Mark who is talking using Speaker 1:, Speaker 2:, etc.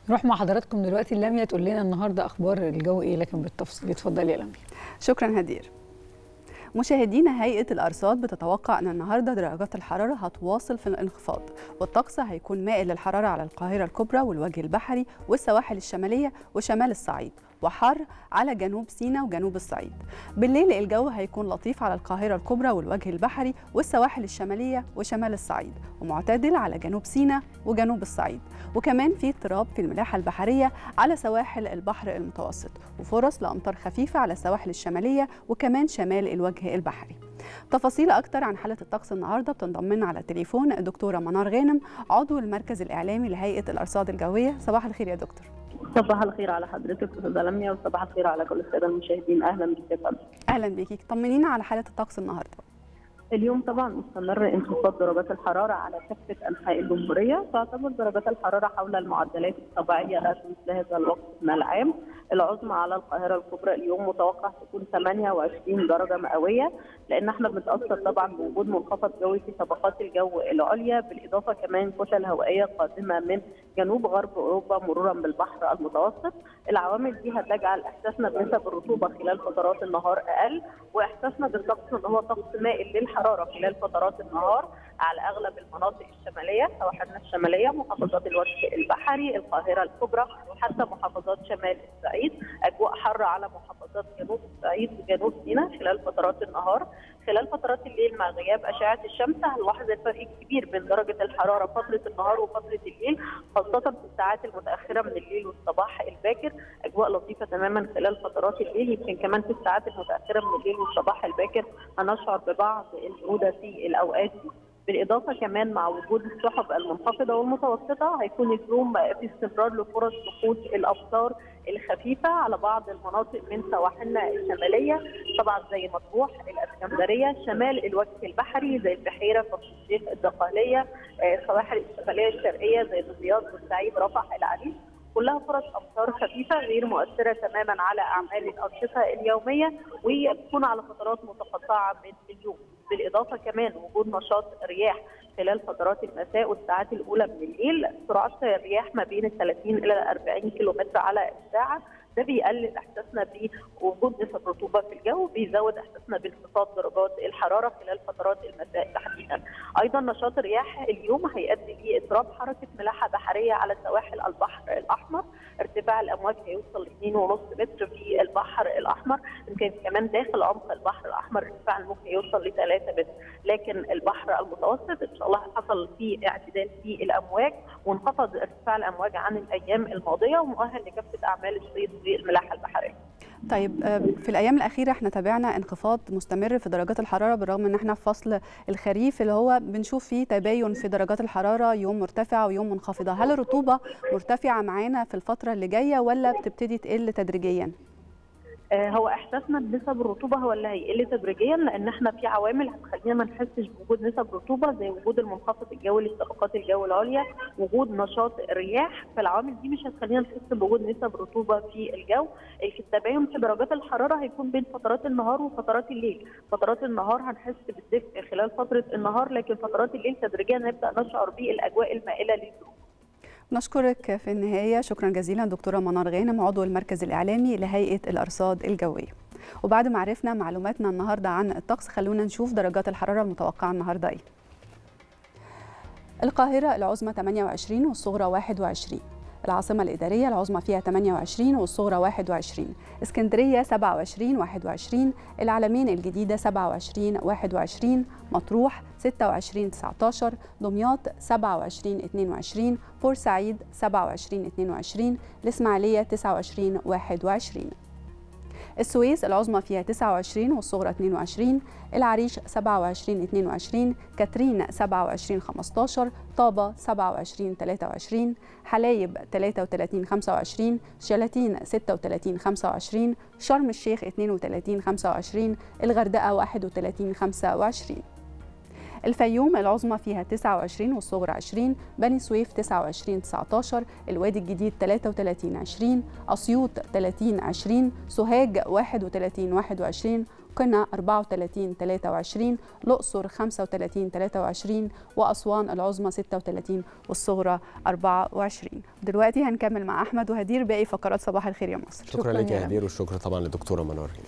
Speaker 1: نروح مع حضراتكم دلوقتي لميا تقول لنا النهارده اخبار الجو ايه لكن بالتفصيل اتفضلي يا لميا
Speaker 2: شكرا هدير مشاهدينا هيئة الأرصاد بتتوقع أن النهاردة درجات الحرارة هتواصل في الانخفاض والطقس هيكون مائل للحرارة على القاهرة الكبرى والوجه البحري والسواحل الشمالية وشمال الصعيد وحر على جنوب سيناء وجنوب الصعيد بالليل الجو هيكون لطيف على القاهرة الكبرى والوجه البحري والسواحل الشمالية وشمال الصعيد ومعتدل على جنوب سيناء وجنوب الصعيد وكمان في اضطراب في الملاحة البحرية على سواحل البحر المتوسط وفرص لأمطار خفيفة على السواحل الشمالية وكمان شمال الوجه البحري تفاصيل أكتر عن حالة الطقس النهاردة بتنضم لنا على التليفون الدكتورة منار غانم عضو المركز الإعلامي لهيئة الأرصاد الجوية صباح الخير يا دكتور
Speaker 3: صباح الخير على حضرتك استاذه لميا وصباح الخير على كل الساده المشاهدين اهلا بك يا فندم
Speaker 2: أهلا بيكي طمنينا على حالة الطقس النهاردة
Speaker 3: اليوم طبعا مستمر انخفاض درجات الحراره على كافه انحاء الجمهوريه تعتبر درجات الحراره حول المعدلات الطبيعيه لها في مثل هذا الوقت من العام العظمى على القاهره الكبرى اليوم متوقع تكون 28 درجه مئويه لان احنا بنتاثر طبعا بوجود منخفض جوي في طبقات الجو العليا بالاضافه كمان كتل هوائيه قادمه من جنوب غرب اوروبا مرورا بالبحر المتوسط العوامل دي هتجعل احساسنا بنسب الرطوبه خلال فترات النهار اقل واحساسنا بالطقس ان هو طقس مائل للحراره خلال فترات النهار على اغلب المناطق الشماليه سواحلنا الشماليه محافظات الوجه البحري القاهره الكبرى وحتى محافظات شمال الصعيد اجواء حاره على محافظات جنوب الصعيد وجنوب سيناء خلال فترات النهار خلال فترات الليل مع غياب اشعه الشمس هنلاحظ الفرق الكبير بين درجه الحراره فتره النهار وفتره الليل خاصه في الساعات المتاخره من الليل والصباح الباكر اجواء لطيفه تماما خلال فترات الليل يمكن كمان في الساعات المتاخره من الليل والصباح الباكر هنشعر ببعض البروده في الاوقات دي بالاضافه كمان مع وجود السحب المنخفضه والمتوسطه هيكون اليوم في استمرار لفرص سقوط الامطار الخفيفه على بعض المناطق من سواحلنا الشماليه طبعا زي مطروح الاسكندريه شمال الوجه البحري زي البحيره كفر الشيخ الدقهليه السواحل الشماليه الشرقيه زي دمياط والسعيد رفح العريش كلها فرص امطار خفيفه غير مؤثره تماما على اعمال الانشطه اليوميه وبتكون على فترات متقطعه من اليوم بالاضافه كمان وجود نشاط رياح خلال فترات المساء والساعات الاولى من الليل سرعات الرياح ما بين ال 30 الى 40 كيلومتر على الساعه ده بيقلل احساسنا بوجود نسب رطوبه في الجو بيزود احساسنا بانخفاض درجات الحراره خلال فترات المساء تحديدا. ايضا نشاط الرياح اليوم هيؤدي لاضراب حركه ملاحه بحريه على سواحل البحر الاحمر، ارتفاع الامواج هيوصل ل 2.5 متر في البحر الاحمر، يمكن كمان داخل عمق البحر الاحمر ارتفاع ممكن يوصل ل 3 متر، لكن البحر المتوسط ان شاء الله حصل فيه اعتدال في الامواج وانخفض ارتفاع الامواج عن الايام الماضيه ومؤهل لكافه اعمال الصيد الملاحه البحريه.
Speaker 2: طيب في الايام الاخيره احنا تابعنا انخفاض مستمر في درجات الحراره بالرغم ان احنا في فصل الخريف اللي هو بنشوف فيه تباين في درجات الحراره يوم مرتفعه ويوم منخفضه هل الرطوبه مرتفعه معانا في الفتره اللي جايه ولا بتبتدي تقل تدريجيا
Speaker 3: هو احساسنا بنسب الرطوبه هو اللي هيقل تدريجيا لان احنا في عوامل هتخلينا ما نحسش بوجود نسب رطوبه زي وجود المنخفض الجوي لطبقات الجو العليا وجود نشاط الرياح فالعوامل دي مش هتخلينا نحس بوجود نسب رطوبه في الجو التباين في درجات الحراره هيكون بين فترات النهار وفترات الليل فترات النهار هنحس بالدفء خلال فتره النهار لكن فترات الليل تدريجيا نبدا نشعر بالاجواء المائله للبرود
Speaker 2: نشكرك في النهاية شكرا جزيلا دكتورة منار غانم عضو المركز الإعلامي لهيئة الأرصاد الجوية وبعد ما عرفنا معلوماتنا النهاردة عن الطقس خلونا نشوف درجات الحرارة المتوقعة النهاردة إيه القاهرة العظمى 28 والصغرى 21 العاصمة الإدارية العظمى فيها 28 والصغرى 21 اسكندرية 27 21 العلمين الجديدة 27 21 مطروح 26 19 دمياط 27 22 بورسعيد 27 22 الإسماعيلية 29 21 السويس العظمى فيها 29 والصغرى 22 العريش 27 22 كاترين 27 15 طابة 27 23 حلايب 33 25 شلاتين 36 25 شرم الشيخ 32 25 الغردقة 31 25 الفيوم العظمى فيها 29 والصغرى 20 بني سويف 29 19 الوادي الجديد 33 20 أسيوط 30 20 سوهاج 31 21 قنا 34 23 الأقصر 35 23 وأسوان العظمى 36 والصغرى 24 دلوقتي هنكمل مع أحمد وهدير باقي فقرات صباح الخير يا مصر
Speaker 4: شكرا
Speaker 1: شكراً
Speaker 4: لك
Speaker 1: يا
Speaker 4: يا هدير والشكر طبعا للدكتوره منار